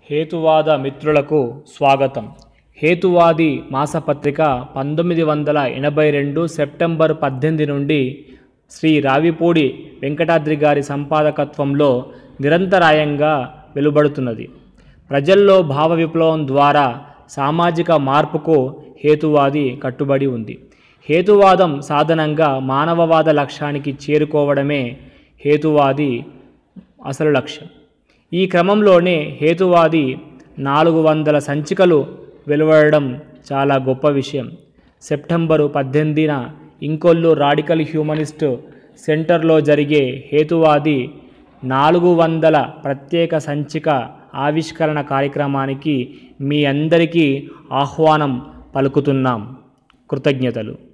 హేతువాద మిత్రులకు స్వాగతం హేతువాది మాసపత్రిక పంతొమ్మిది వందల ఎనభై రెండు సెప్టెంబర్ పద్దెనిమిది నుండి శ్రీ రావిపూడి వెంకటాద్రి గారి సంపాదకత్వంలో నిరంతరాయంగా వెలువడుతున్నది ప్రజల్లో భావ విప్లవం ద్వారా సామాజిక మార్పుకు హేతువాది కట్టుబడి ఉంది హేతువాదం సాధనంగా మానవవాద లక్ష్యానికి చేరుకోవడమే హేతువాది అసలు లక్ష్యం ఈ క్రమంలోనే హేతువాది నాలుగు వందల సంచికలు వెలువడడం చాలా గొప్ప విషయం సెప్టెంబరు పద్దెనిమిదిన ఇంకొల్లు రాడికల్ హ్యూమనిస్ట్ సెంటర్లో జరిగే హేతువాది నాలుగు వందల ప్రత్యేక సంచిక ఆవిష్కరణ కార్యక్రమానికి మీ అందరికీ ఆహ్వానం పలుకుతున్నాం కృతజ్ఞతలు